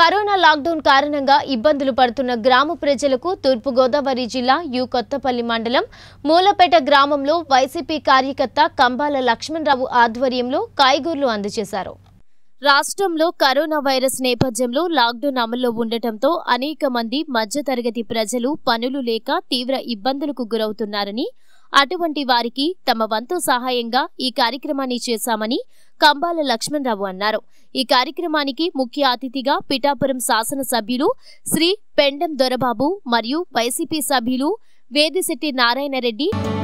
corona lockdown కారణంగా ఇబ్బందులు పడుతున్న గ్రామ ప్రజలకు తూర్పుగోదావరి జిల్లా యు కొత్తపల్లి మండలం మూలపేట గ్రామంలో వైసీపీ కార్యకర్త కంబాల లక్ష్మణరావు ఆధ్వర్యంలో కాయగూరలు అందజేశారు రాష్ట్రంలో కరోనా వైరస్ నేపథ్యంలో లాక్డౌన్ అమల్లో ఉండటంతో అనేక మంది మధ్యతరగతి ప్రజలు పనులు లేక తీవ్ర ఇబ్బందులకు గురవుతున్నారని అటువంటి వారికి తమ వంతు సహాయంగా ఈ కార్యక్రమాన్ని చేశామని కంబాల లక్ష్మణరావు అన్నారు ఈ కార్యక్రమానికి ముఖ్య అతిథిగా పిఠాపురం శాసనసభ్యులు శ్రీ పెండెం దొరబాబు మరియు వైసీపీ సభ్యులు వేదిశెట్టి నారాయణరెడ్డి